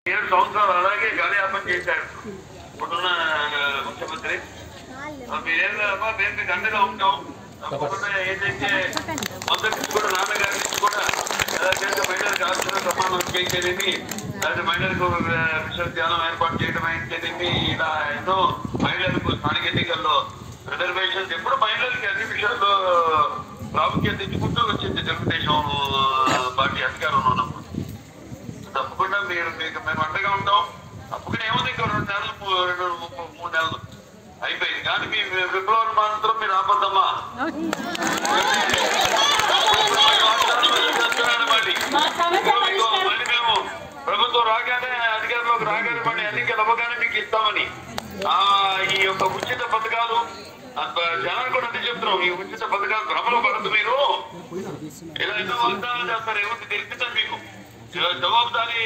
ఏడు సంవత్సరాలు అలాగే గాలియాపన చేశాడు ఇప్పుడున్న ఆ, ముఖ్యమంత్రి ఆ, మీరేం అమ్మా మేము మీకు అండగా ఉంటాం తప్పకుండా ఏదైతే మొదటి నుంచి కూడా నాన్నగారి నుంచి కూడా ఏదైతే మహిళలకు ఆస్తుల సమానం చేసేదేమి లేదా మహిళలకు ఆ, విశ్వవిద్యాలయం ఏర్పాటు చేయడం అయితేనేమి ఇలా ఎన్నో మహిళలకు స్థానిక ఎన్నికల్లో రిజర్వేషన్స్ ఎప్పుడు మహిళలకి అన్ని విషయాల్లో ప్రాముఖ్యత ఇచ్చుకుంటూ వచ్చింది తెలుగుదేశం ఆ, పార్టీ అధికారంలో ఉన్నప్పుడు తప్పకుండా మీరు మీకు మేము అండగా ఉంటాం తప్పకుండా ఏముంది ఇంకా రెండు నెలలు మూ- రెండు మూ- మూడు నెలలు అయిపోయింది కానీ మీ విప్లవం మాత్రం మీరు ఆపద్దమ్మా మా సమస్య పరిష్కారం మళ్ళీ మేము ప్రభుత్వం రాగానే అధికారంలోకి రాగానే మళ్ళీ ఎన్నికలు అవ్వగానే మీకు ఇస్తామని ఆ ఈ యొక్క ఉచిత పథకాలు అంత జనాలు కూడా అదే చెప్తున్నాం ఈ ఉచిత పథకాలు భ్రమలో పడదు మీరు ఇలా ఎన్నో వాగ్దానాలు చేస్తారు ఏముంది తెలిపిస్తాను మీకు ఇలా జవాబుదారీ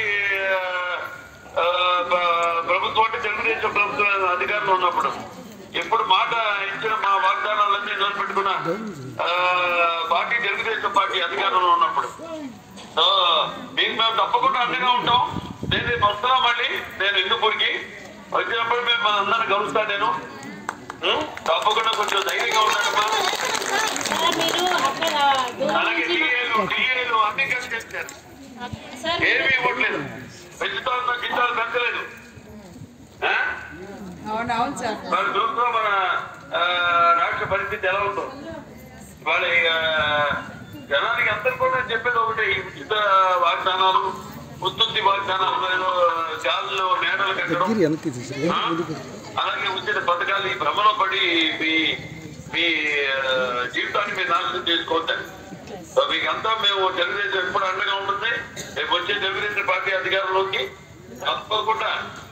ఆ, ప- ప్రభుత్వం అంటే తెలుగుదేశం ప్రభుత్వం అధికారంలో ఉన్నప్పుడు ఎప్పుడు మాట ఇచ్చిన మా వాగ్దానాలన్నీ నిలబెట్టుకున్న ఆ, పార్టీ తెలుగుదేశం పార్టీ అధికారంలో ఉన్నప్పుడు సో మీకు మేము తప్పకుండా అండగా ఉంటాం నేను రేపు వస్తున్నా మళ్ళీ నేను హిందూపూర్కి వచ్చినప్పుడు మేము అందరిని కలుస్తాను నేను ఉం? తప్పకుండా కొంచెం ధైర్యంగా ఉన్నాడమ్మా సార్ మీరు అక్కడ దూరం అలాగే నుంచి డిఏలు డిఏలు అన్ని కలిసి చేశారు సార్ ఏమీ ఇవ్వట్లేదు పెంచుతాను గింజాలు పెంచలేదు ఆ? అవునవును సార్ మరి చూస్తూ మన ఆ, రాష్ట్ర పరిస్థితి ఎలా ఉందో వాళ్ళ జనానికి అందరు కూడా చెప్పేది ఒకటి ఈ ఉచిత వాగ్దానాలు ఉత్పత్తి వాగ్దానాలు ఏదో గాల్లో మేడలు కట్టడం దగ్గర వెనక్కి తీసి ఆ? అలాగే ఉచిత పథకాలు ఈ భ్రమలో పడి మీ మీ ఆ, జీవితాన్ని మీరు నాశనం చేసుకోవద్దండి సో మీకంతా మేము తెలుగుదేశం ఎప్పుడు అండగా ఉంటుంది రేపు వచ్చే తెలుగుదేశం పార్టీ అధికారంలోకి తప్పకుండా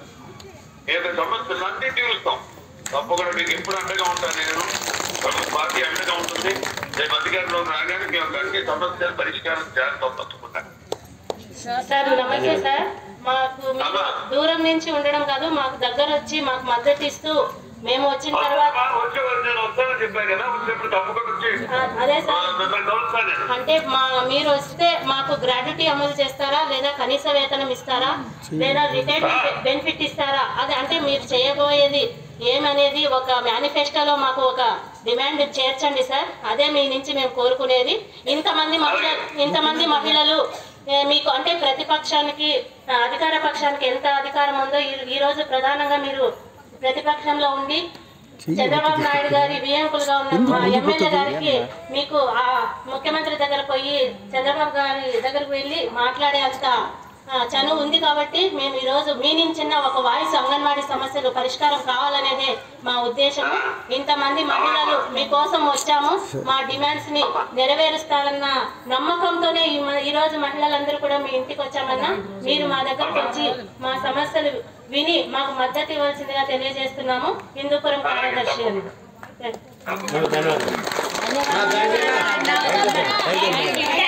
ఈ యొక్క సమస్యలు అన్ని తీరుస్తాం తప్పకుండా మీకు ఎప్పుడు అండగా ఉంటాను నేను ప్రభుత్వ పార్టీ అండగా ఉంటుంది రేపు అధికారంలోకి రాగానే మీ యొక్క అన్ని సమస్యలు పరిష్కారం చేస్తాం తప్పకుండా సార్ నమస్తే సార్ మాకు మీరు అమ్మా. దూరం నుంచి ఉండడం కాదు మాకు దగ్గర వచ్చి మాకు మద్దతు ఇస్తూ మేము వచ్చిన తర్వాత వచ్చేవారు నేను వస్తానని చెప్పాను కదా వచ్చేప్పుడు తప్పకుండా వచ్చి ఆ, అదే ఆ, సార్ మిమ్మల్ని కలుస్తాను నేను అంటే మా మీరు వస్తే మాకు గ్రాడ్యుటీ అమలు చేస్తారా లేదా కనీస వేతనం ఇస్తారా లేదా రిటైర్మెంట్ బెనిఫిట్ ఇస్తారా అది అంటే మీరు చేయబోయేది ఏమనేది ఒక మేనిఫెస్టోలో మాకు ఒక డిమాండ్ చేర్చండి సార్ అదే మీ నుంచి మేము కోరుకునేది ఇంతమంది మహిళ ఇంతమంది మహిళలు ఏ, మీకు అంటే ప్రతిపక్షానికి ఆ, అధికార పక్షానికి ఎంత అధికారం ఉందో ఈ- ఈ రోజు ప్రధానంగా మీరు ప్రతిపక్షంలో ఉండి చంద్రబాబు నాయుడు గారి వియంకులుగా ఉన్న మా ఎమ్మెల్యే గారికి మీకు ఆ ముఖ్యమంత్రి దగ్గర పోయి చంద్రబాబు గారి దగ్గరకు వెళ్ళి మాట్లాడే అంత ఆ, చనువు ఉంది కాబట్టి మేము ఈ రోజు మీ నుంచిన్న ఒక వాయిస్ అంగన్వాడీ సమస్యలు పరిష్కారం కావాలనేదే మా ఉద్దేశం ఇంతమంది మహిళలు మీకోసం వచ్చాము మా డిమాండ్స్ ని నెరవేరుస్తారన్న నమ్మకంతోనే ఈ మ- ఈ రోజు మహిళలందరూ కూడా మీ ఇంటికి వచ్చామన్నా మీరు మా దగ్గరకు వచ్చి మా సమస్యలు విని మాకు మద్దతు ఇవ్వాల్సిందిగా తెలియజేస్తున్నాము హిందూపురం కార్యదర్శి అని తప్పకుండా